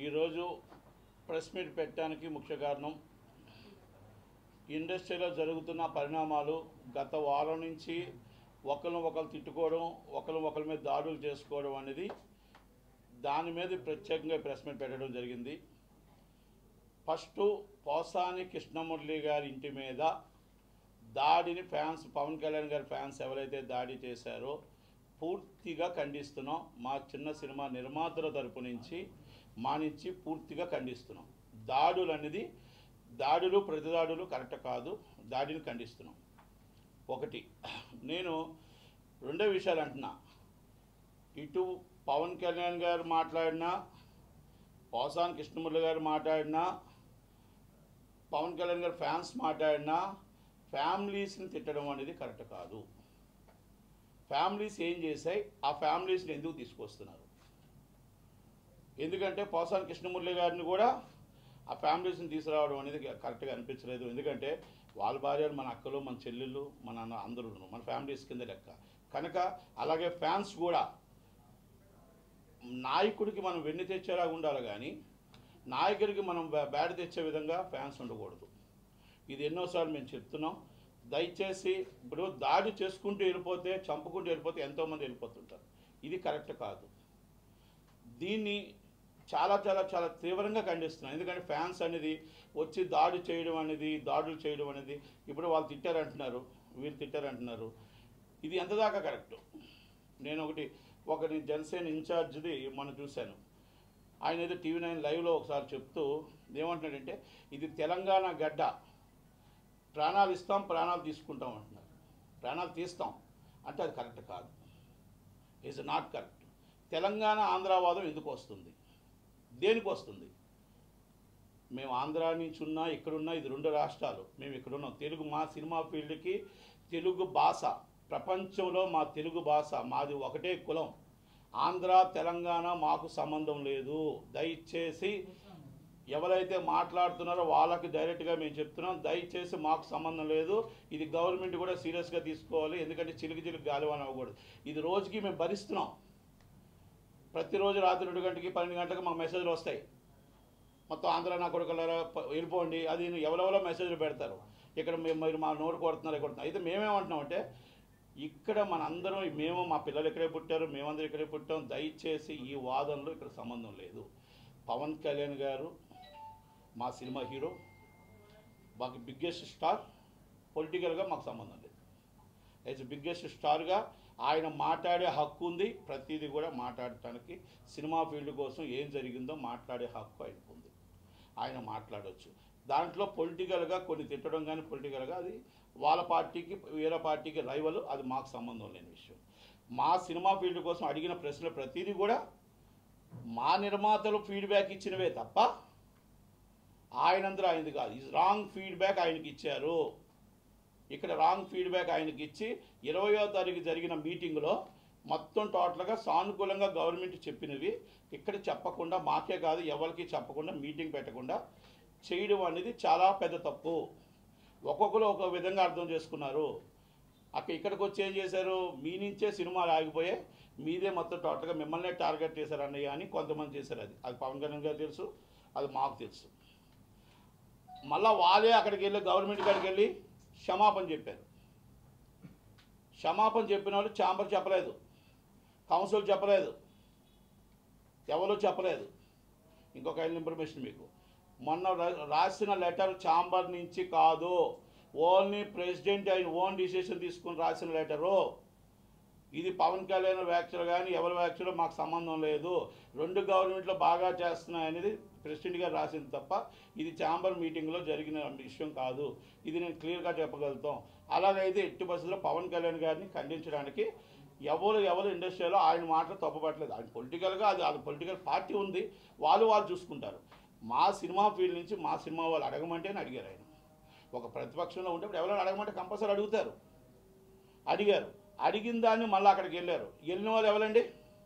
ఈరోజు press meet పెట్టడానికి ముఖ్య కారణం ఇండస్ట్రీలో జరుగుతున్న పరిణామాలు గత వారం నుంచి ఒకరిని ఒకరు తిట్టుకోవడం ఒకరిని ఒకరి మీద దాడులు చేసుకోవడం అనేది దాని మీద ప్రత్యేకంగా ప్రెస్ మీట్ పెట్టడం జరిగింది ఫస్ట్ పోసాని కృష్ణమురళి గారి ఇంటి మీద దాడిని ఫ్యాన్స్ పవన్ కళ్యాణ్ గారి ఫ్యాన్స్ ఎవరైతే దాడి చేశారో పూర్తిగా ఖండిస్తున్నాం మా చిన్న సినిమా నిర్మాతల తరపు నుంచి మా నుంచి పూర్తిగా ఖండిస్తున్నాం దాడులు అనేది దాడులు ప్రతిదాడులు కరెక్ట్ కాదు దాడిని ఖండిస్తున్నాం ఒకటి నేను రెండో విషయాలు అంటున్నా ఇటు పవన్ కళ్యాణ్ గారు మాట్లాడినా పోసాన్ కృష్ణమురళి గారు మాట్లాడినా పవన్ కళ్యాణ్ గారు ఫ్యాన్స్ మాట్లాడినా ఫ్యామిలీస్ని తిట్టడం అనేది కరెక్ట్ కాదు ఫ్యామిలీస్ ఏం చేశాయి ఆ ఫ్యామిలీస్ని ఎందుకు తీసుకొస్తున్నారు ఎందుకంటే పోసాన్ కృష్ణమురళి గారిని కూడా ఆ ఫ్యామిలీస్ని తీసుకురావడం అనేది కరెక్ట్గా అనిపించలేదు ఎందుకంటే వాళ్ళ భార్యలు మన అక్కలు మన చెల్లెళ్ళు మన అన్న అందరూ మన ఫ్యామిలీస్ కింద లెక్క కనుక అలాగే ఫ్యాన్స్ కూడా నాయకుడికి మనం వెన్ను తెచ్చేలా ఉండాలి కానీ నాయకుడికి మనం బ్యా- బ్యాడ్ తెచ్చే విధంగా ఫ్యాన్స్ ఉండకూడదు ఇది ఎన్నోసార్లు మేము చెప్తున్నాం దయచేసి ఇప్పుడు దాడి చేసుకుంటూ వెళ్ళిపోతే చంపుకుంటూ వెళ్ళిపోతే ఎంతోమంది వెళ్ళిపోతుంటారు ఇది కరెక్ట్ కాదు దీన్ని చాలా చాలా చాలా తీవ్రంగా ఖండిస్తున్నాను ఎందుకంటే ఫ్యాన్స్ అనేది వచ్చి దాడి చేయడం అనేది దాడులు చేయడం అనేది ఇప్పుడు వాళ్ళు తిట్టారంటున్నారు వీళ్ళు తిట్టారంటున్నారు ఇది ఎంత దాకా కరెక్ట్ నేను ఒకటి ఒకటి జనసేన ఇన్ఛార్జ్ది మనం చూశాను ఆయన ఏదో టీవీ నైన్ లైవ్లో ఒకసారి చెప్తూ ఏమంటున్నాడంటే ఇది తెలంగాణ గడ్డ ప్రాణాలు ఇస్తాం ప్రాణాలు తీసుకుంటాం అంటున్నారు ప్రాణాలు తీస్తాం అంటే అది కరెక్ట్ కాదు ఈజ్ నాట్ కరెక్ట్ తెలంగాణ ఆంధ్రావాదం ఎందుకు వస్తుంది దేనికి వస్తుంది మేము ఆంధ్రా నుంచి ఉన్నా ఇక్కడున్నా ఇది రెండు రాష్ట్రాలు మేము ఇక్కడ ఉన్నాం తెలుగు మా సినిమా ఫీల్డ్కి తెలుగు భాష ప్రపంచంలో మా తెలుగు భాష మాది ఒకటే కులం ఆంధ్ర తెలంగాణ మాకు సంబంధం లేదు దయచేసి ఎవరైతే మాట్లాడుతున్నారో వాళ్ళకి డైరెక్ట్గా మేము చెప్తున్నాం దయచేసి మాకు సంబంధం లేదు ఇది గవర్నమెంట్ కూడా సీరియస్గా తీసుకోవాలి ఎందుకంటే చిలుకు చిలుకు గాలివాన అవ్వకూడదు ఇది రోజుకి మేము భరిస్తున్నాం ప్రతిరోజు రాత్రి రెండు గంటకి పన్నెండు గంటలకు మాకు మెసేజ్లు వస్తాయి మొత్తం ఆంధ్ర నా కొడుకులారా ప- వెళ్ళిపోండి అది ఎవరెవరో మెసేజ్లు పెడతారు ఇక్కడ మేము మీరు మా నోరు కొడుతున్నారు ఇక్కడ కొడుతున్నారు అయితే మేమేమంటున్నామంటే ఇక్కడ మనందరం మేము మా పిల్లలు ఇక్కడే పుట్టారు మేమందరం ఇక్కడే పుట్టాం దయచేసి ఈ వాదనలో ఇక్కడ సంబంధం లేదు పవన్ కళ్యాణ్ గారు మా సినిమా హీరో మాకు బిగ్గెస్ట్ స్టార్ పొలిటికల్గా మాకు సంబంధం లేదు యాజ్ బిగ్గెస్ట్ స్టార్గా ఆయన మాట్లాడే హక్కు ఉంది ప్రతిదీ కూడా మాట్లాడటానికి సినిమా ఫీల్డ్ కోసం ఏం జరిగిందో మాట్లాడే హక్కు ఆయనకు ఉంది ఆయన మాట్లాడవచ్చు దాంట్లో పొలిటికల్గా కొన్ని తిట్టడం కానీ పొలిటికల్గా అది వాళ్ళ పార్టీకి వేరే పార్టీకి రైవల్ అది మాకు సంబంధం లేని విషయం మా సినిమా ఫీల్డ్ కోసం అడిగిన ప్రశ్నలు ప్రతిదీ కూడా మా నిర్మాతలు ఫీడ్బ్యాక్ ఇచ్చినవే తప్ప ఆయనందరూ ఆయనది కాదు ఈ రాంగ్ ఫీడ్బ్యాక్ ఆయనకి ఇచ్చారు ఇక్కడ రాంగ్ ఫీడ్బ్యాక్ ఆయనకి ఇచ్చి ఇరవయో తారీఖు జరిగిన మీటింగ్లో మొత్తం టోటల్గా సానుకూలంగా గవర్నమెంట్ చెప్పినవి ఇక్కడ చెప్పకుండా మాకే కాదు ఎవరికి చెప్పకుండా మీటింగ్ పెట్టకుండా చేయడం అనేది చాలా పెద్ద తప్పు ఒక్కొక్కరు ఒక విధంగా అర్థం చేసుకున్నారు అక్కడ ఇక్కడికి వచ్చి ఏం చేశారు మీ నుంచే సినిమాలు ఆగిపోయాయి మీదే మొత్తం టోటల్గా మిమ్మల్నే టార్గెట్ చేశారు అన్నయ్య అని కొంతమంది చేశారు అది అది పవన్ కళ్యాణ్ గారు తెలుసు అది మాకు తెలుసు మళ్ళా వాళ్ళే అక్కడికి వెళ్ళి గవర్నమెంట్ కాడికి వెళ్ళి క్షమాపణ చెప్పారు క్షమాపణ చెప్పిన వాళ్ళు ఛాంబర్ చెప్పలేదు కౌన్సిల్ చెప్పలేదు ఎవరు చెప్పలేదు ఇంకొక ఐదు ఇన్ఫర్మేషన్ మీకు మొన్న రా- రాసిన లెటర్ ఛాంబర్ నుంచి కాదు ఓన్లీ ప్రెసిడెంట్ ఆయన ఓన్ డిసిషన్ తీసుకుని రాసిన లెటరు ఇది పవన్ కళ్యాణ్ వ్యాఖ్యలు కానీ ఎవరి వ్యాఖ్యలు మాకు సంబంధం లేదు రెండు గవర్నమెంట్లో బాగా చేస్తున్నాయి అనేది ప్రెసిడెంట్ గారు రాసింది తప్ప ఇది ఛాంబర్ మీటింగ్లో జరిగిన విషయం కాదు ఇది నేను క్లియర్గా చెప్పగలుగుతాం అలాగైతే ఎట్టి పరిస్థితుల్లో పవన్ కళ్యాణ్ గారిని ఖండించడానికి ఎవరు ఎవరు ఇండస్ట్రీలో ఆయన మాటలు తప్పపట్టలేదు ఆయన పొలిటికల్గా అది అది పొలిటికల్ పార్టీ ఉంది వాళ్ళు వాళ్ళు చూసుకుంటారు మా సినిమా ఫీల్డ్ నుంచి మా సినిమా వాళ్ళు అడగమంటే అని అడిగారు ఆయన ఒక ప్రతిపక్షంలో ఉండేప్పుడు ఎవరైనా అడగమంటే కంపల్సరీ అడుగుతారు అడిగారు అడిగిన దాన్ని మళ్ళీ అక్కడికి వెళ్ళారు వెళ్ళిన వాళ్ళు ఎవరండి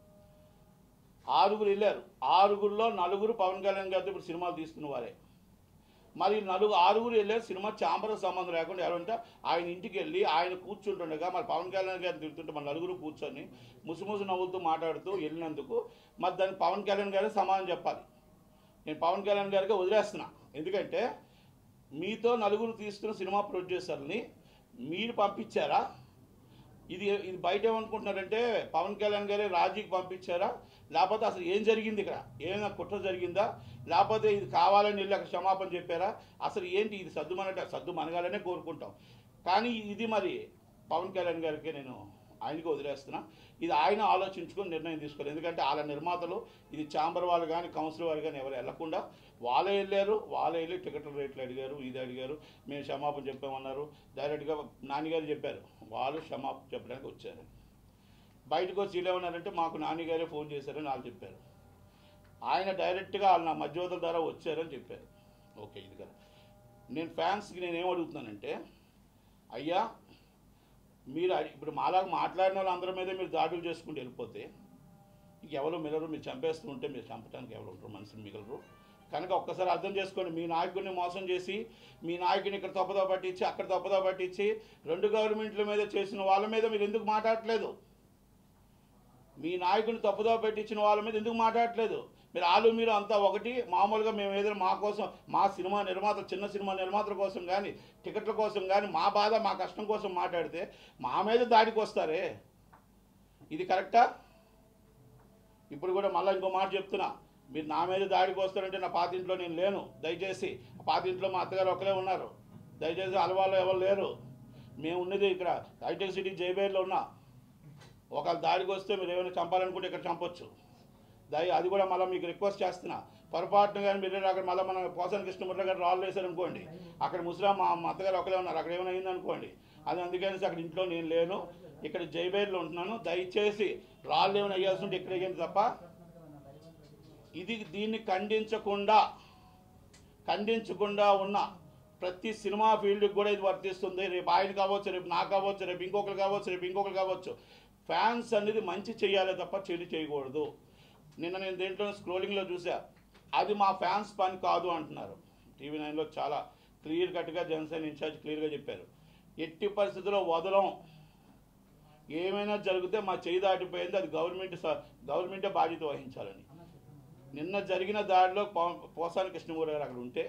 ఆరుగురు వెళ్ళారు ఆరుగురిలో నలుగురు పవన్ కళ్యాణ్ గారితో ఇప్పుడు సినిమాలు తీసుకున్న వారే మరి నలుగు ఆరుగురు వెళ్ళారు సినిమా చాంబర్ సంబంధం లేకుండా ఎవరంటే ఆయన ఇంటికి వెళ్ళి ఆయన కూర్చుంటుండగా మరి పవన్ కళ్యాణ్ గారిని తిరుగుతుంటే మన నలుగురు కూర్చొని ముసుముసు నవ్వులతో మాట్లాడుతూ వెళ్ళినందుకు మరి దాన్ని పవన్ కళ్యాణ్ గారికి సమాధానం చెప్పాలి నేను పవన్ కళ్యాణ్ గారికి వదిలేస్తున్నా ఎందుకంటే మీతో నలుగురు తీసుకున్న సినిమా ప్రొడ్యూసర్ని మీరు పంపించారా ఇది ఇది బయట ఏమనుకుంటున్నారంటే పవన్ కళ్యాణ్ గారే రాజీకి పంపించారా లేకపోతే అసలు ఏం జరిగింది ఇక్కడ ఏమైనా కుట్ర జరిగిందా లేకపోతే ఇది కావాలని వెళ్ళి అక్కడ క్షమాపణ చెప్పారా అసలు ఏంటి ఇది సర్దు మనట సర్దు మనగాలనే కోరుకుంటాం కానీ ఇది మరి పవన్ కళ్యాణ్ గారికి నేను ఆయనకి వదిలేస్తున్నా ఇది ఆయన ఆలోచించుకొని నిర్ణయం తీసుకోవాలి ఎందుకంటే వాళ్ళ నిర్మాతలు ఇది ఛాంబర్ వాళ్ళు కానీ కౌన్సిల్ వాళ్ళు కానీ ఎవరు వెళ్లకుండా వాళ్ళే వెళ్ళారు వాళ్ళే వెళ్ళి టికెట్ల రేట్లు అడిగారు ఇది అడిగారు మేము క్షమాపణ చెప్పామన్నారు డైరెక్ట్గా నాన్నగారు చెప్పారు వాళ్ళు క్షమాపణ చెప్పడానికి వచ్చారు బయటకు వచ్చి ఇలా ఉన్నారంటే మాకు నాన్నగారే ఫోన్ చేశారని వాళ్ళు చెప్పారు ఆయన డైరెక్ట్గా వాళ్ళు నా మధ్యవర్తుల ద్వారా వచ్చారని చెప్పారు ఓకే ఇది కదా నేను ఫ్యాన్స్కి నేను ఏం అడుగుతున్నానంటే అయ్యా మీరు అడి- ఇప్పుడు మాలాగా మాట్లాడిన వాళ్ళందరి మీద మీరు దాడులు చేసుకుంటూ వెళ్ళిపోతే ఇంక ఎవరు మిగలరు మీరు చంపేస్తూ ఉంటే మీరు చంపడానికి ఎవరు ఉంటారు మనుషులు మిగలరు కనుక ఒక్కసారి అర్థం చేసుకోండి మీ నాయకుడిని మోసం చేసి మీ నాయకుడిని ఇక్కడ తప్పుదో పట్టించి అక్కడ తప్పుదో పట్టించి రెండు గవర్నమెంట్ల మీద చేసిన వాళ్ళ మీద మీరు ఎందుకు మాట్లాడట్లేదు మీ నాయకుడిని తప్పుదో పెట్టించిన వాళ్ళ మీద ఎందుకు మాట్లాడట్లేదు మీరు ఆలు మీరు అంతా ఒకటి మామూలుగా మేము ఏదైనా మా కోసం మా సినిమా నిర్మాత చిన్న సినిమా నిర్మాతల కోసం కానీ టికెట్ల కోసం కానీ మా బాధ మా కష్టం కోసం మాట్లాడితే మా మీద దాడికి వస్తారే ఇది కరెక్టా ఇప్పుడు కూడా మళ్ళీ ఇంకో మాట చెప్తున్నా మీరు నా మీద దాడికి వస్తారంటే నా పాత ఇంట్లో నేను లేను దయచేసి ఆ పాత ఇంట్లో మా అత్తగారు ఒకరే ఉన్నారు దయచేసి అలవాళ్ళు ఎవరు లేరు మేము ఉన్నది ఇక్కడ హైటెక్ సిటీ జైబేర్లో ఉన్నా ఒకవేళ దాడికి వస్తే మీరు ఏమైనా చంపాలనుకుంటే ఇక్కడ చంపొచ్చు దయ అది కూడా మళ్ళీ మీకు రిక్వెస్ట్ చేస్తున్నా పొరపాటున కానీ మీరు అక్కడ మళ్ళీ మన పోసన కృష్ణమురళి గారు రాళ్ళు వేశారనుకోండి అక్కడ ముస్లాం మా మా అత్తగారు ఒకరే ఉన్నారు అక్కడ ఏమైనా అయిందనుకోండి అది అందుకని అక్కడ ఇంట్లో నేను లేను ఇక్కడ జైబేర్లో ఉంటున్నాను దయచేసి రాళ్ళు ఏమైనా వేయాల్సి ఉంటే ఇక్కడ వేయండి తప్ప ఇది దీన్ని ఖండించకుండా ఖండించకుండా ఉన్న ప్రతి సినిమా ఫీల్డ్కి కూడా ఇది వర్తిస్తుంది రేపు ఆయన కావచ్చు రేపు నాకు కావచ్చు రేపు ఇంకొకరు కావచ్చు రేపు ఇంకొకరు కావచ్చు ఫ్యాన్స్ అనేది మంచి చేయాలి తప్ప చెడు చేయకూడదు నిన్న నేను దేంట్లో స్క్రోలింగ్లో చూసా అది మా ఫ్యాన్స్ పని కాదు అంటున్నారు టీవీ నైన్లో చాలా క్లియర్ కట్గా జనసేన ఇన్ఛార్జ్ క్లియర్గా చెప్పారు ఎట్టి పరిస్థితుల్లో వదలం ఏమైనా జరిగితే మా చేయి దాటిపోయింది అది గవర్నమెంట్ స- గవర్నమెంటే బాధ్యత వహించాలని నిన్న జరిగిన దాడిలో పవ- పోసాని కృష్ణమూర్తి గారు అక్కడ ఉంటే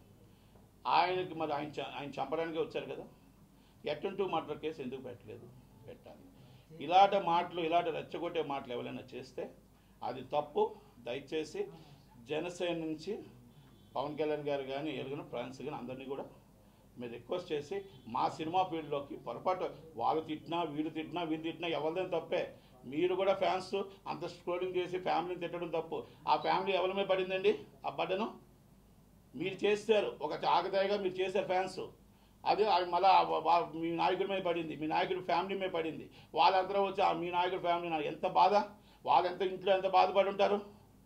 ఆయనకి మరి ఆయన చ- ఆయన చంపడానికి వచ్చారు కదా ఎట్టంటూ మాటల కేసు ఎందుకు పెట్టలేదు పెట్టాలి ఇలాంటి మాటలు ఇలాంటి రెచ్చగొట్టే మాటలు ఎవరైనా చేస్తే అది తప్పు దయచేసి జనసేన నుంచి పవన్ కళ్యాణ్ గారు కానీ ఎలుగున ఫ్రాన్స్ కానీ అందరినీ కూడా మీరు రిక్వెస్ట్ చేసి మా సినిమా ఫీల్డ్లోకి పొరపాటు వాళ్ళు తిట్టినా వీడు తిట్టినా వీడు తిట్టినా ఎవరిదేం తప్పే మీరు కూడా ఫ్యాన్స్ అంత స్క్రోలింగ్ చేసి ఫ్యామిలీని తిట్టడం తప్పు ఆ ఫ్యామిలీ ఎవరి మీద పడిందండి ఆ బడ్డను మీరు చేశారు ఒక ఆగదాయిగా మీరు చేశారు ఫ్యాన్స్ అదే అది మళ్ళీ మీ నాయకుడి మీద పడింది మీ నాయకుడి ఫ్యామిలీ మీద పడింది వాళ్ళందరూ వచ్చి ఆ మీ నాయకుడి ఫ్యామిలీ నాకు ఎంత బాధ వాళ్ళు ఎంత ఇంట్లో ఎంత బాధపడి ఉంటారు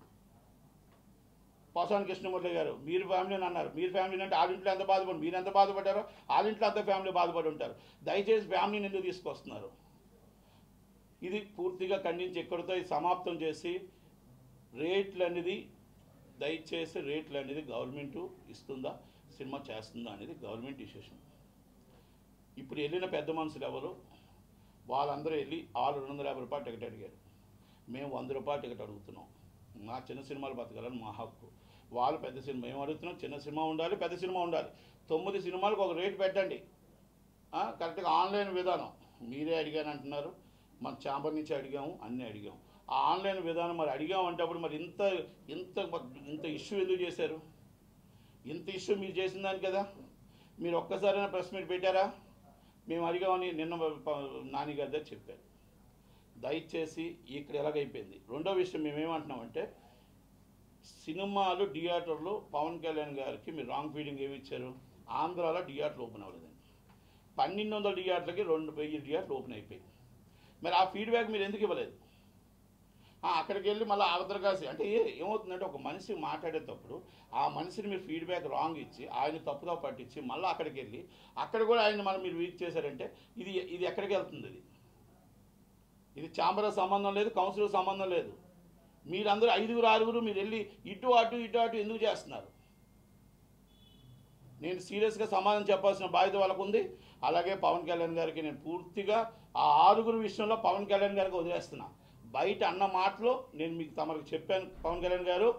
పోసాని కృష్ణమూర్తి గారు మీరు ఫ్యామిలీని అన్నారు మీరు ఫ్యామిలీ అంటే వాళ్ళ ఇంట్లో ఎంత బాధపడి మీరు ఎంత బాధపడ్డారో వాళ్ళ ఇంట్లో అంత ఫ్యామిలీ బాధపడి ఉంటారు దయచేసి ఫ్యామిలీని ఎందుకు తీసుకొస్తున్నారు ఇది పూర్తిగా ఖండించి ఎక్కడితో ఇది సమాప్తం చేసి రేట్లు అనేది దయచేసి రేట్లు అనేది గవర్నమెంట్ ఇస్తుందా సినిమా చేస్తుందా అనేది గవర్నమెంట్ డిసిషన్ ఇప్పుడు వెళ్ళిన పెద్ద మనుషులు ఎవరు వాళ్ళందరూ వెళ్ళి ఆరు రెండు వందల యాభై రూపాయలు టికెట్ అడిగారు మేము వంద రూపాయలు టికెట్ అడుగుతున్నాం మా చిన్న సినిమాలు బతకాలని మా హక్కు వాళ్ళు పెద్ద సినిమా మేము అడుగుతున్నాం చిన్న సినిమా ఉండాలి పెద్ద సినిమా ఉండాలి తొమ్మిది సినిమాలకు ఒక రేటు పెట్టండి ఆ, కరెక్ట్గా ఆన్లైన్ విధానం మీరే అడిగాను అంటున్నారు మన ఛాంబర్ నుంచి అడిగాము అన్నీ అడిగాము ఆ ఆన్లైన్ విధానం మరి అడిగాము అంటే అప్పుడు మరి ఇంత ఇంత ఇంత ఇష్యూ ఎందుకు చేశారు ఇంత ఇష్యూ మీరు చేసిన దాని కదా మీరు ఒక్కసారైనా ప్రెస్ మీట్ పెట్టారా మేము అడిగామని నిన్న ప- నాని గారి దగ్గర చెప్పారు దయచేసి ఇక్కడ ఎలాగైపోయింది రెండో విషయం మేమేమంటున్నామంటే సినిమాలు థియేటర్లు పవన్ కళ్యాణ్ గారికి మీరు రాంగ్ ఫీడింగ్ ఏమి ఇచ్చారు ఆంధ్రాలో థియేటర్లు ఓపెన్ అవ్వలేదండి పన్నెండు వందల థియేటర్లకి రెండు వెయ్యి థియేటర్లు ఓపెన్ అయిపోయాయి మరి ఆ ఫీడ్బ్యాక్ మీరు ఎందుకు ఇవ్వలేదు ఆ, అక్కడికి వెళ్ళి మళ్ళీ అవతల కాసి అంటే ఏ- ఏమవుతుందంటే ఒక మనిషి మాట్లాడేటప్పుడు ఆ మనిషిని మీరు ఫీడ్బ్యాక్ రాంగ్ ఇచ్చి ఆయన తప్పుగా పట్టించి మళ్ళీ అక్కడికి వెళ్ళి అక్కడ కూడా ఆయన మనం మీరు వీక్ చేశారంటే ఇది ఇది ఎక్కడికి వెళ్తుంది ఇది ఇది ఛాంబర్ సంబంధం లేదు కౌన్సిల్ సంబంధం లేదు మీరందరూ ఐదుగురు ఆరుగురు మీరు వెళ్ళి ఇటు అటు ఇటు అటు ఎందుకు చేస్తున్నారు నేను సీరియస్గా సమాధానం చెప్పాల్సిన బాధ్యత వాళ్ళకు ఉంది అలాగే పవన్ కళ్యాణ్ గారికి నేను పూర్తిగా ఆ ఆరుగురు విషయంలో పవన్ కళ్యాణ్ గారికి వదిలేస్తున్నా బయట అన్న మాటలు నేను మీకు తమకు చెప్పాను పవన్ కళ్యాణ్ గారు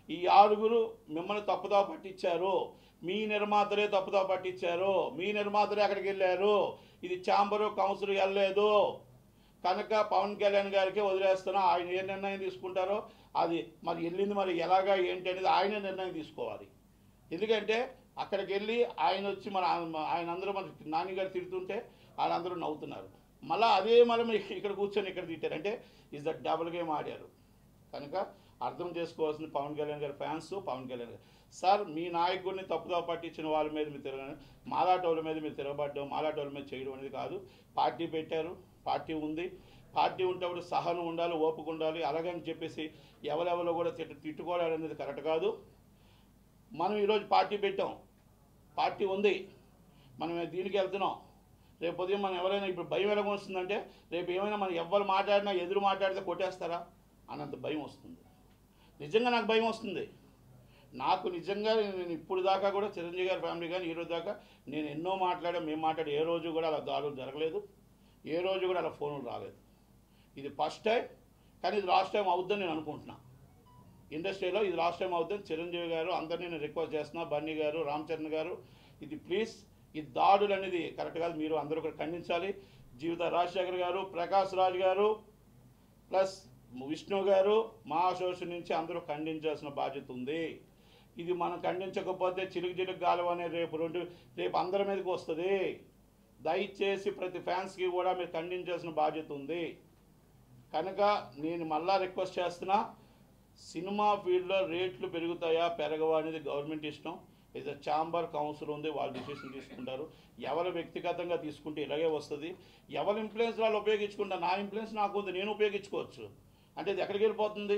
ఈ ఆరుగురు మిమ్మల్ని తప్పుదా పట్టించారు మీ నిర్మాతలే తప్పుదా పట్టించారు మీ నిర్మాతలే అక్కడికి వెళ్ళారు ఇది ఛాంబరు కౌన్సిల్ వెళ్ళలేదు కనుక పవన్ కళ్యాణ్ గారికి వదిలేస్తున్నా ఆయన ఏ నిర్ణయం తీసుకుంటారో అది మరి వెళ్ళింది మరి ఎలాగా ఏంటి అనేది ఆయన నిర్ణయం తీసుకోవాలి ఎందుకంటే అక్కడికి వెళ్ళి ఆయన వచ్చి మన ఆయన అందరూ మన నాన్నగారు తిడుతుంటే వాళ్ళందరూ నవ్వుతున్నారు మళ్ళీ అదే మళ్ళీ మీరు ఇక్కడ కూర్చొని ఇక్కడ తిట్టారు అంటే ఇస్ ద డబుల్ గేమ్ ఆడారు కనుక అర్థం చేసుకోవాల్సింది పవన్ కళ్యాణ్ గారి ఫ్యాన్స్ పవన్ కళ్యాణ్ గారు సార్ మీ నాయకుడిని తప్పుగా పట్టించిన వాళ్ళ మీద మీరు తిరగ మాలాటోళ్ళ మీద మీరు తిరగబడ్డం మాలాటోళ్ళ మీద చేయడం అనేది కాదు పార్టీ పెట్టారు పార్టీ ఉంది పార్టీ ఉంటప్పుడు సహనం ఉండాలి ఓపిక ఉండాలి అలాగని చెప్పేసి ఎవరెవరో కూడా తిట్టు తిట్టుకోవడం అనేది కరెక్ట్ కాదు మనం ఈరోజు పార్టీ పెట్టాం పార్టీ ఉంది మనం దీనికి వెళ్తున్నాం రేపు ఉదయం మనం ఎవరైనా ఇప్పుడు భయం ఎలా వస్తుందంటే రేపు ఏమైనా మనం ఎవరు మాట్లాడినా ఎదురు మాట్లాడితే కొట్టేస్తారా అన్నంత భయం వస్తుంది నిజంగా నాకు భయం వస్తుంది నాకు నిజంగా నేను ఇప్పుడు దాకా కూడా చిరంజీవి గారి ఫ్యామిలీ కానీ ఈ రోజు దాకా నేను ఎన్నో మాట్లాడా మేము మాట్లాడి ఏ రోజు కూడా అలా దాడులు జరగలేదు ఏ రోజు కూడా అలా ఫోన్లు రాలేదు ఇది ఫస్ట్ టైం కానీ ఇది లాస్ట్ టైం అవుద్దని నేను అనుకుంటున్నా ఇండస్ట్రీలో ఇది లాస్ట్ టైం అవుతుంది చిరంజీవి గారు అందరినీ నేను రిక్వెస్ట్ చేస్తున్నా బన్నీ గారు రామ్ చరణ్ గారు ఇది ప్లీజ్ ఈ దాడులు అనేది కరెక్ట్ కాదు మీరు అందరూ కూడా ఖండించాలి జీవిత రాజశేఖర్ గారు ప్రకాష్ రాజ్ గారు ప్లస్ విష్ణు గారు మా అసోసియేషన్ నుంచి అందరూ ఖండించాల్సిన బాధ్యత ఉంది ఇది మనం ఖండించకపోతే చిలుకు చిలుకు గాలం అనే రేపు రెండు రేపు అందరి మీదకి వస్తుంది దయచేసి ప్రతి ఫ్యాన్స్కి కూడా మీరు ఖండించాల్సిన బాధ్యత ఉంది కనుక నేను మళ్ళా రిక్వెస్ట్ చేస్తున్నా సినిమా ఫీల్డ్లో రేట్లు పెరుగుతాయా పెరగవా అనేది గవర్నమెంట్ ఇష్టం ఇది ఛాంబర్ కౌన్సిల్ ఉంది వాళ్ళు డిసిషన్ తీసుకుంటారు ఎవరు వ్యక్తిగతంగా తీసుకుంటే ఇలాగే వస్తుంది ఎవరి ఇన్ఫ్లుయెన్స్ వాళ్ళు ఉపయోగించుకుంటారు నా ఇన్ఫ్లుయెన్స్ నాకు ఉంది నేను ఉపయోగించుకోవచ్చు అంటే ఇది ఎక్కడికి వెళ్ళిపోతుంది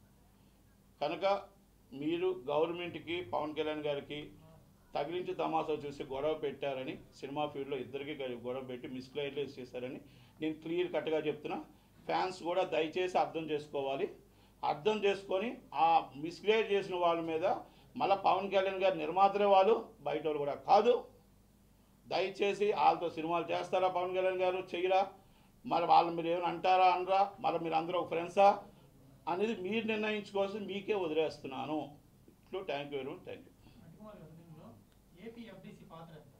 కనుక మీరు గవర్నమెంట్కి పవన్ కళ్యాణ్ గారికి తగిలించి తమాషా చూసి గొడవ పెట్టారని సినిమా ఫీల్డ్లో ఇద్దరికి కలిపి గొడవ పెట్టి మిస్క్లైర్లెస్ చేశారని నేను క్లియర్ కట్గా చెప్తున్నా ఫ్యాన్స్ కూడా దయచేసి అర్థం చేసుకోవాలి అర్థం చేసుకొని ఆ మిస్గైడ్ చేసిన వాళ్ళ మీద మళ్ళీ పవన్ కళ్యాణ్ గారి నిర్మాతలే వాళ్ళు బయట వాళ్ళు కూడా కాదు దయచేసి వాళ్ళతో సినిమాలు చేస్తారా పవన్ కళ్యాణ్ గారు చెయ్యరా మరి వాళ్ళు మీరు ఏమైనా అంటారా అనరా మరి మీరు అందరూ ఒక ఫ్రెండ్సా అనేది మీరు నిర్ణయించుకోవాల్సి మీకే వదిలేస్తున్నాను ఇట్లు thank you very much thank you Mattikumar గారు దీనిలో ఏపీ ఎఫ్డిసి పాత్ర ఎంత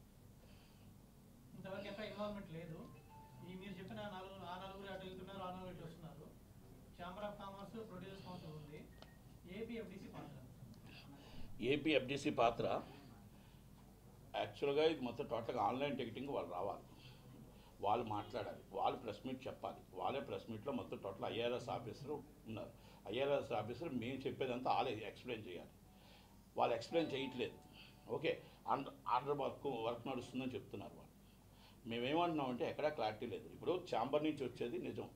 ఇంతవరకు ఎక్కడ ఇన్వాల్వ్మెంట్ లేదు ఈ మీరు చెప్పిన నలుగురు ఆ నలుగురు అటు వెళ్తున్నారు ఆ నలుగురు ఇటు వస్తున్నారు chamber of commerce producers council ఉంది ఏపీ ఎఫ్డిసి పాత్ర ఎంత? ఏపీ ఎఫ్డిసి పాత్ర యాక్చువల్గా ఇది మొత్తం టోటల్గా ఆన్లైన్ టికెటింగ్ వాళ్ళు రావాలి వాళ్ళు మాట్లాడాలి వాళ్ళు ప్రెస్ మీట్ చెప్పాలి వాళ్ళే ప్రెస్ మీట్లో మొత్తం టోటల్ ఐఆర్ఎస్ ఆఫీసర్ ఉన్నారు ఐఆర్ఎస్ ఆఫీసర్ మేము చెప్పేదంతా వాళ్ళే ఎక్స్ప్లెయిన్ చేయాలి వాళ్ళు ఎక్స్ప్లెయిన్ చేయట్లేదు okay under order work work నడుస్తుందని చెప్తున్నారు వాళ్ళు మేమేమంటున్నామంటే ఎక్కడా క్లారిటీ లేదు ఇప్పుడు ఛాంబర్ నుంచి వచ్చేది నిజం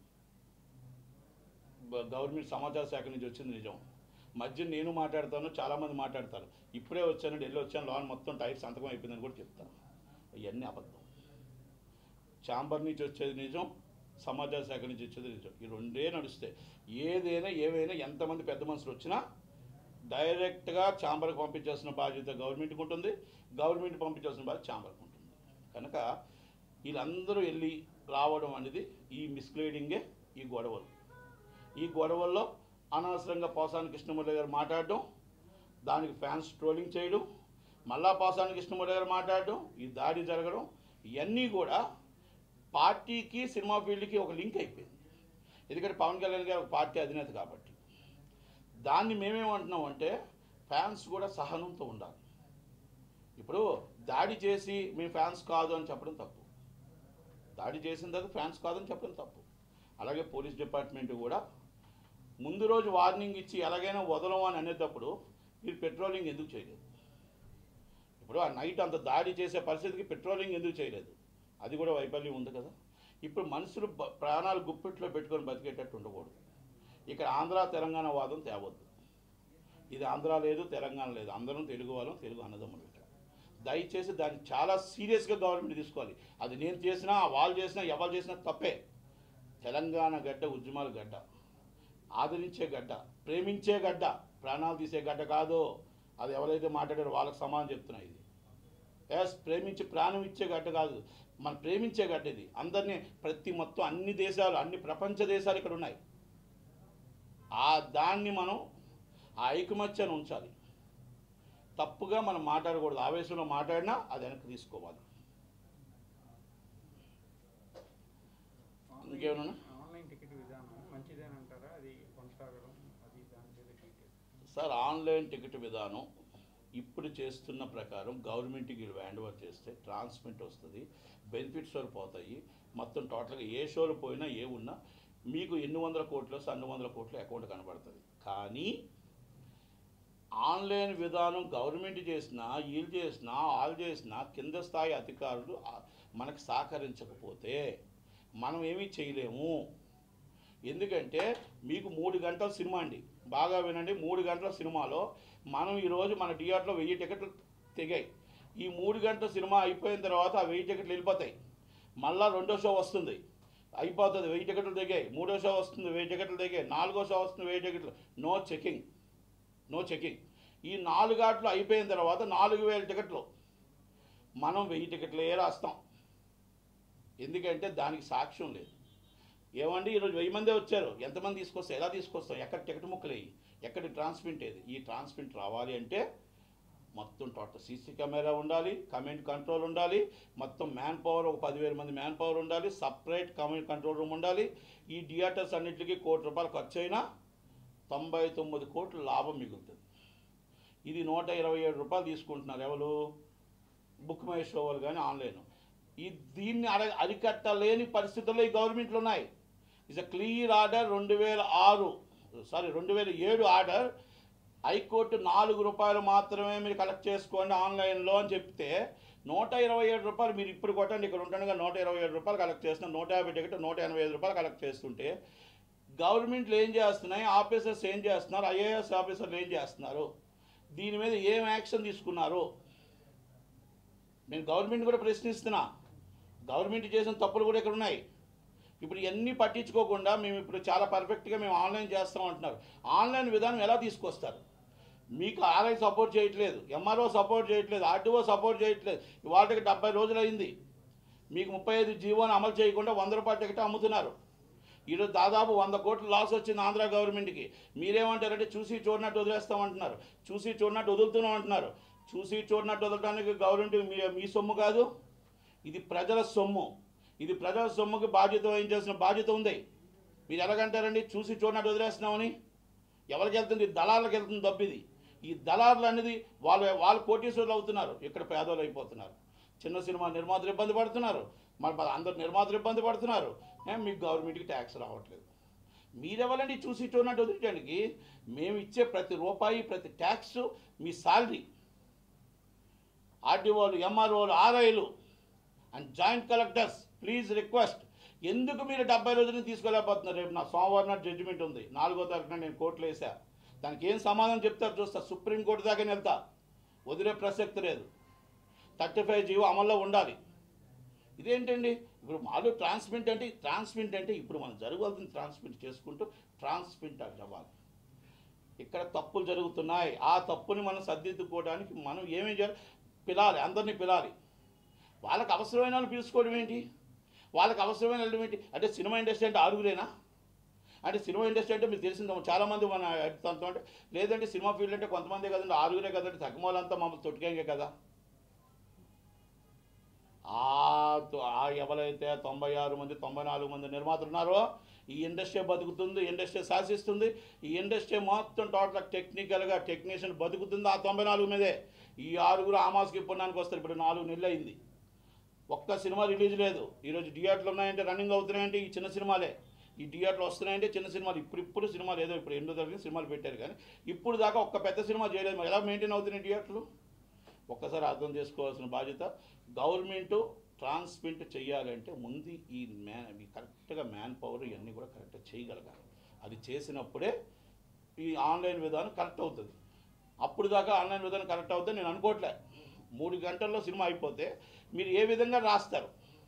బ- గవర్నమెంట్ సమాచార శాఖ నుంచి వచ్చింది నిజం మధ్య నేను మాట్లాడతాను చాలామంది మాట్లాడతారు ఇప్పుడే వచ్చాను ఢిల్లీ వచ్చాను లోన్ మొత్తం టైర్ సంతకం అయిపోయిందని కూడా చెప్తాను ఇవన్నీ అబద్ధం ఛాంబర్ నుంచి వచ్చేది నిజం సమాచార శాఖ నుంచి వచ్చేది నిజం ఈ రెండే నడుస్తాయి ఏదైనా ఏవైనా ఎంతమంది పెద్ద మనుషులు వచ్చినా డైరెక్ట్గా ఛాంబర్కి పంపించాల్సిన బాధ్యత గవర్నమెంట్కి ఉంటుంది గవర్నమెంట్ పంపించాల్సిన బాధ్యత ఛాంబర్కి ఉంటుంది కనుక వీళ్ళందరూ వెళ్ళి రావడం అనేది ఈ మిస్లీడింగే ఈ గొడవలు ఈ గొడవల్లో అనవసరంగా పోసాని కృష్ణమురళి గారు మాట్లాడడం దానికి ఫ్యాన్స్ ట్రోలింగ్ చేయడం మళ్ళా పోసాని కృష్ణమురళి గారు మాట్లాడడం ఈ దాడి జరగడం ఇవన్నీ కూడా పార్టీకి సినిమా ఫీల్డ్కి ఒక లింక్ అయిపోయింది ఎందుకంటే పవన్ కళ్యాణ్ గారు ఒక పార్టీ అధినేత కాబట్టి దాన్ని మేమేమంటున్నాం అంటే ఫ్యాన్స్ కూడా సహనంతో ఉండాలి ఇప్పుడు దాడి చేసి మీ ఫ్యాన్స్ కాదు అని చెప్పడం తప్పు దాడి చేసిన తర్వాత ఫ్యాన్స్ కాదని చెప్పడం తప్పు అలాగే పోలీస్ డిపార్ట్మెంట్ కూడా ముందు రోజు వార్నింగ్ ఇచ్చి ఎలాగైనా వదలం అని అనేటప్పుడు మీరు పెట్రోలింగ్ ఎందుకు చేయలేదు ఇప్పుడు ఆ నైట్ అంత దాడి చేసే పరిస్థితికి పెట్రోలింగ్ ఎందుకు చేయలేదు అది కూడా వైఫల్యం ఉంది కదా ఇప్పుడు మనుషులు బ- ప్రాణాలు గుప్పిట్లో పెట్టుకొని బతికేటట్టు ఉండకూడదు ఇక్కడ ఆంధ్ర తెలంగాణ వాదం తేవద్దు ఇది ఆంధ్ర లేదు తెలంగాణ లేదు అందరం తెలుగు వాళ్ళం తెలుగు అన్నదమ్ములు ఇక్కడ దయచేసి దాన్ని చాలా సీరియస్గా గవర్నమెంట్ తీసుకోవాలి అది నేను చేసినా వాళ్ళు చేసినా ఎవరు చేసినా తప్పే తెలంగాణ గడ్డ ఉద్యమాల గడ్డ ఆదరించే గడ్డ ప్రేమించే గడ్డ ప్రాణాలు తీసే గడ్డ కాదు అది ఎవరైతే మాట్లాడారో వాళ్ళకి సమానం చెప్తున్నా ఇది ఎస్ ప్రేమించి ప్రాణం ఇచ్చే గడ్డ కాదు మనం ప్రేమించే గడ్డ ఇది అందరినీ ప్రతి మొత్తం అన్ని దేశాలు అన్ని ప్రపంచ దేశాలు ఇక్కడ ఉన్నాయి ఆ దాన్ని మనం ఆ ఐకమత్యాన్ని ఉంచాలి తప్పుగా మనం మాట్లాడకూడదు ఆవేశంలో మాట్లాడినా అది వెనక్కి తీసుకోవాలి ఇంకేమన్నా? ఆన్లైన్ టికెట్ విధానం మంచిదేనంటారా అది కొనసాగడం అది దాని మీద డీటెయిల్ సార్ ఆన్లైన్ టికెట్ విధానం ఇప్పుడు చేస్తున్న ప్రకారం గవర్నమెంట్కి వీళ్ళు హ్యాండ్ ఓవర్ చేస్తే ట్రాన్స్మిట్ వస్తుంది బెనిఫిట్స్ వరకు పోతాయి మొత్తం టోటల్గా ఏ షోలు పోయినా ఏ ఉన్నా మీకు ఎన్ని వందల కోట్లు వస్తే అన్ని వందల కోట్ల అకౌంట్ కనబడుతుంది కానీ ఆన్లైన్ విధానం గవర్నమెంట్ చేసినా వీళ్ళు చేసినా వాళ్ళు చేసినా కింద స్థాయి అధికారులు ఆ, మనకు సహకరించకపోతే మనం ఏమీ చేయలేము ఎందుకంటే మీకు మూడు గంటల సినిమా అండి బాగా వినండి మూడు గంటల సినిమాలో మనం ఈరోజు మన థియేటర్లో వెయ్యి టికెట్లు తెగాయి ఈ మూడు గంటల సినిమా అయిపోయిన తర్వాత ఆ వెయ్యి టికెట్లు వెళ్ళిపోతాయి మళ్ళా రెండో షో వస్తుంది అయిపోతుంది వెయ్యి టికెట్లు దిగాయి మూడో షో వస్తుంది వెయ్యి టికెట్లు దిగాయి నాలుగో షో వస్తుంది వెయ్యి టికెట్లు నో చెకింగ్ నో చెకింగ్ ఈ నాలుగు ఆటలు అయిపోయిన తర్వాత నాలుగు వేల టికెట్లు మనం వెయ్యి టికెట్లే రాస్తాం ఎందుకంటే దానికి సాక్ష్యం లేదు ఏమండి ఈరోజు వెయ్యి మందే వచ్చారు ఎంతమంది తీసుకొస్తాం ఎలా తీసుకొస్తాం ఎక్కడ టికెట్ ముక్కలు వేయి ఎక్కడ ట్రాన్స్మిట్ ఏది ఈ ట్రాన్స్మిట్ రావాలి అంటే మొత్తం టోటల్ సీసీ కెమెరా ఉండాలి కమెంట్ కంట్రోల్ ఉండాలి మొత్తం మ్యాన్ పవర్ ఒక పదివేల మంది మ్యాన్ పవర్ ఉండాలి సపరేట్ కమెంట్ కంట్రోల్ రూమ్ ఉండాలి ఈ థియేటర్స్ అన్నింటికి కోటి రూపాయలు ఖర్చు అయినా తొంభై తొమ్మిది కోట్ల లాభం మిగులుతుంది ఇది నూట ఇరవై ఏడు రూపాయలు తీసుకుంటున్నారు ఎవరు బుక్ మై షో వాళ్ళు కానీ ఆన్లైన్ ఈ దీన్ని అర అరికట్టలేని పరిస్థితుల్లో ఈ గవర్నమెంట్లు ఉన్నాయి ఇస్ అ క్లియర్ ఆర్డర్ రెండు వేల ఆరు సారీ రెండు వేల ఏడు ఆర్డర్ హైకోర్టు నాలుగు రూపాయలు మాత్రమే మీరు కలెక్ట్ చేసుకోండి ఆన్లైన్లో అని చెప్తే నూట ఇరవై ఏడు రూపాయలు మీరు ఇప్పుడు కొట్టండి ఇక్కడ ఉంటుండగా నూట ఇరవై ఏడు రూపాయలు కలెక్ట్ చేస్తున్నారు నూట యాభై టికెట్ నూట ఎనభై ఐదు రూపాయలు కలెక్ట్ చేస్తుంటే గవర్నమెంట్లు ఏం చేస్తున్నాయి ఆఫీసర్స్ ఏం చేస్తున్నారు ఐఏఎస్ ఆఫీసర్లు ఏం చేస్తున్నారు దీని మీద ఏం యాక్షన్ తీసుకున్నారు నేను గవర్నమెంట్ కూడా ప్రశ్నిస్తున్నా గవర్నమెంట్ చేసిన తప్పులు కూడా ఇక్కడ ఉన్నాయి ఇప్పుడు ఇవన్నీ పట్టించుకోకుండా మేము ఇప్పుడు చాలా పర్ఫెక్ట్గా మేము ఆన్లైన్ చేస్తాం అంటున్నారు ఆన్లైన్ విధానం ఎలా తీసుకొస్తారు మీకు ఆర్ఐ సపోర్ట్ చేయట్లేదు ఎంఆర్ఓ సపోర్ట్ చేయట్లేదు ఆర్టీఓ సపోర్ట్ చేయట్లేదు ఇవాళకి డెబ్బై రోజులు అయింది మీకు ముప్పై ఐదు జీవోని అమలు చేయకుండా వంద రూపాయల టికెట్ అమ్ముతున్నారు ఈరోజు దాదాపు వంద కోట్ల లాస్ వచ్చింది ఆంధ్ర గవర్నమెంట్కి మీరేమంటారంటే చూసి చూడనట్టు వదిలేస్తామంటున్నారు చూసి చూడనట్టు వదులుతున్నాం అంటున్నారు చూసి చూడనట్టు వదలడానికి గవర్నమెంట్ మీ మీ సొమ్ము కాదు ఇది ప్రజల సొమ్ము ఇది ప్రజల సొమ్ముకి బాధ్యత వహించాల్సిన బాధ్యత ఉంది మీరు ఎలాగంటారండి చూసి చూడనట్టు వదిలేస్తున్నామని ఎవరికి వెళ్తుంది దళాలకు వెళ్తుంది దబ్బిది ఈ దళారులు అనేది వాళ్ళు వాళ్ళు కోటీశ్వరులు అవుతున్నారు ఇక్కడ పేదోళ్ళు అయిపోతున్నారు చిన్న సినిమా నిర్మాతలు ఇబ్బంది పడుతున్నారు మరి అందరు నిర్మాతలు ఇబ్బంది పడుతున్నారు ఏ, మీకు గవర్నమెంట్కి ట్యాక్స్ రావట్లేదు మీరెవరండి చూసి చూడనట్టు వదిలేయడానికి మేము ఇచ్చే ప్రతి రూపాయి ప్రతి ట్యాక్స్ మీ శాలరీ ఆర్డీఓలు ఎంఆర్ఓలు ఆర్ఐలు and joint collectors please request ఎందుకు మీరు డెబ్బై రోజులు తీసుకోలేకపోతున్నారు రేపు నా సోమవారం నాడు జడ్జిమెంట్ ఉంది నాలుగో తారీఖున నేను కోర్టులో వేసా దానికి ఏం సమాధానం చెప్తారు చూస్తా సుప్రీంకోర్టు దాకా వెళ్తా వదిలే ప్రసక్తి లేదు థర్టీ ఫైవ్ జీవో అమల్లో ఉండాలి ఇదేంటండి ఇప్పుడు మాలో ట్రాన్స్మిట్ అంటే ట్రాన్స్మిట్ అంటే ఇప్పుడు మనం జరగవలసిన ట్రాన్స్మిట్ చేసుకుంటూ ట్రాన్స్మిట్ అవ్వాలి ఇక్కడ తప్పులు జరుగుతున్నాయి ఆ తప్పుని మనం సర్దిద్దుకోవడానికి మనం ఏమేం చేయాలి పిలాలి అందరినీ పిలాలి వాళ్ళకి అవసరమైన వాళ్ళు పిలుచుకోవడం ఏంటి వాళ్ళకి అవసరమైన వెళ్ళడం ఏంటి అంటే సినిమా ఇండస్ట్రీ అంటే ఆరుగురేనా అంటే సినిమా ఇండస్ట్రీ అంటే మీకు తెలిసింది చాలామంది మన తనతో అంటే లేదంటే సినిమా ఫీల్డ్ అంటే కొంతమందే కదండి ఆరుగురే కదండి తగ్గమూలంతా మమ్మల్ని తొట్టుకేంగే కదా ఆ తో- ఆ ఎవరైతే తొంభై ఆరు మంది తొంభై నాలుగు మంది నిర్మాతలు ఉన్నారో ఈ ఇండస్ట్రీ బతుకుతుంది ఇండస్ట్రీ శాసిస్తుంది ఈ ఇండస్ట్రీ మొత్తం టోటల్ టెక్నికల్గా టెక్నీషియన్ బతుకుతుంది ఆ తొంభై నాలుగు మీదే ఈ ఆరుగురు ఆమాస్కి పుణ్యానికి వస్తారు ఇప్పుడు నాలుగు నెలలు అయింది ఒక్క సినిమా రిలీజ్ లేదు ఈరోజు థియేటర్లు ఉన్నాయంటే రన్నింగ్ అవుతున్నాయంటే ఈ చిన్న సినిమాలే ఈ థియేటర్లు వస్తున్నాయంటే చిన్న సినిమాలు ఇప్పుడు ఇప్పుడు సినిమాలు ఏదో ఇప్పుడు ఎన్నో తరగతి సినిమాలు పెట్టారు కానీ ఇప్పుడు దాకా ఒక్క పెద్ద సినిమా చేయలేదు మరి ఎలా మెయింటైన్ అవుతున్నాయి థియేటర్లు ఒక్కసారి అర్థం చేసుకోవాల్సిన బాధ్యత గవర్నమెంట్ ట్రాన్స్మిట్ చేయాలంటే ముందు ఈ మ్యాన్ ఈ కరెక్ట్గా మ్యాన్ పవర్ ఇవన్నీ కూడా కరెక్ట్గా చేయగలగాలి అది చేసినప్పుడే ఈ ఆన్లైన్ విధానం కరెక్ట్ అవుతుంది అప్పుడు దాకా ఆన్లైన్ విధానం కరెక్ట్ అవుతుంది నేను అనుకోవట్లే మూడు గంటల్లో సినిమా అయిపోతే మీరు ఏ విధంగా రాస్తారు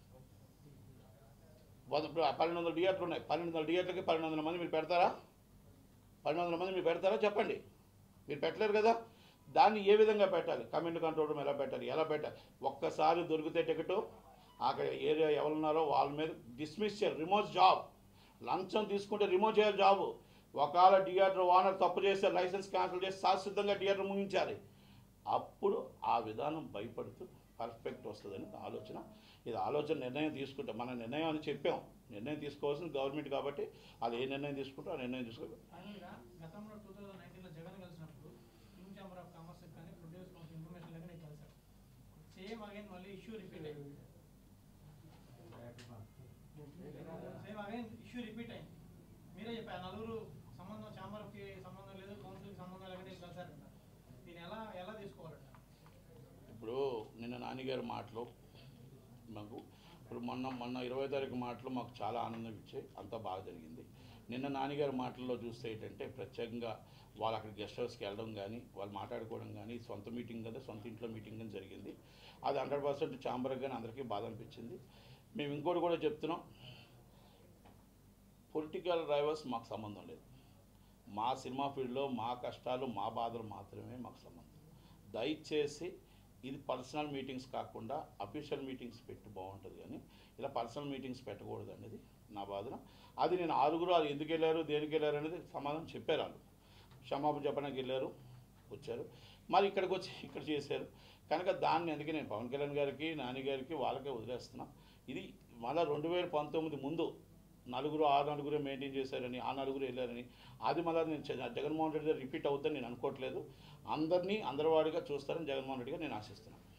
వంద- ఇప్పుడు పన్నెండు వందల థియేటర్లు ఉన్నాయి పన్నెండు వందల థియేటర్కి పన్నెండు వందల మంది మీరు పెడతారా పన్నెండు వందల మంది మీరు పెడతారా చెప్పండి మీరు పెట్టలేరు కదా దాన్ని ఏ విధంగా పెట్టాలి కమెంట్ కంట్రోల్ రూమ్ ఎలా పెట్టాలి ఎలా పెట్టాలి ఒక్కసారి దొరికితే టికెట్ అక్కడ ఏరియా ఎవరున్నారో వాళ్ళ మీద డిస్మిస్ చేయాలి రిమోట్ జాబ్ లంచం తీసుకుంటే రిమోట్ చేయాలి జాబ్ ఒకవేళ థియేటర్ ఓనర్ తప్పు చేస్తే లైసెన్స్ క్యాన్సిల్ చేసి శాశ్వతంగా థియేటర్ ముగించాలి అప్పుడు ఆ విధానం భయపడుతూ పర్ఫెక్ట్ వస్తుందని ఆలోచన ఇది ఆలోచన నిర్ణయం తీసుకుంటే మన నిర్ణయం అని చెప్పాం నిర్ణయం తీసుకోవాల్సింది గవర్నమెంట్ కాబట్టి వాళ్ళు ఏ నిర్ణయం తీసుకుంటే ఆ నిర్ణయం తీసుకో ఫైనల్గా గతంలో టూ థౌజండ్ నైన్టీన్లో జగన్ కలిసినప్పుడు న్యూ ఛాంబర్ ఆఫ్ కామర్స్ కానీ ప్రొడ్యూస్ కౌన్సిల్ ఇన్ఫర్మేషన్ లేక నేను కలిసాను సేమ్ అగైన్ మళ్ళీ ఇష్యూ రిపీట్ అయింది సేమ్ అగైన్ ఇష్యూ రిపీట్ అయింది మీరే చెప్పారు నలుగురు సంబంధం ఛాంబర్కి సంబంధం లేదు కౌన్సిల్కి సంబంధం లేక నేను కలిసారంట దీన్ని ఎలా ఎలా తీసుకోవాలంట ఇప్పుడు నిన్న నాన్నగారి మాటలు మాకు ఇప్పుడు మొన్న మొన్న ఇరవై తారీఖు మాటలు మాకు చాలా ఆనందం ఇచ్చాయి అంతా బాగా జరిగింది నిన్న నాన్నగారి మాటల్లో చూస్తే ఏంటంటే ప్రత్యేకంగా వాళ్ళు అక్కడ గెస్ట్ హౌస్కి వెళ్ళడం కానీ వాళ్ళు మాట్లాడుకోవడం కానీ సొంత మీటింగ్ కదా సొంత ఇంట్లో మీటింగ్ కానీ జరిగింది అది హండ్రెడ్ పర్సెంట్ ఛాంబర్కి కానీ అందరికీ బాధ అనిపించింది మేము ఇంకోటి కూడా చెప్తున్నాం పొలిటికల్ డ్రైవర్స్ మాకు సంబంధం లేదు మా సినిమా ఫీల్డ్లో మా కష్టాలు మా బాధలు మాత్రమే మాకు సంబంధం దయచేసి ఇది పర్సనల్ మీటింగ్స్ కాకుండా అఫీషియల్ మీటింగ్స్ పెట్టి బాగుంటుంది కానీ ఇలా పర్సనల్ మీటింగ్స్ పెట్టకూడదు అనేది నా బాధన అది నేను ఆరుగురు అది ఎందుకు వెళ్ళారు దేనికి వెళ్ళారు అనేది సమాధానం చెప్పారు వాళ్ళు క్షమాపణ చెప్పడానికి వెళ్ళారు వచ్చారు మరి ఇక్కడికి వచ్చి ఇక్కడ చేశారు కనుక దాన్ని అందుకే నేను పవన్ కళ్యాణ్ గారికి నాని గారికి వాళ్ళకే వదిలేస్తున్నా ఇది మళ్ళీ రెండు వేల పంతొమ్మిది ముందు నలుగురు ఆ నలుగురే మెయింటైన్ చేశారని ఆ నలుగురు వెళ్ళారని అది మళ్ళీ నేను చ- జగన్మోహన్ రెడ్డి గారు రిపీట్ అవుతుందని నేను అనుకోవట్లేదు అందరినీ అందరివాడిగా చూస్తారని జగన్మోహన్ రెడ్డి గారు నేను ఆశిస్తున్నాను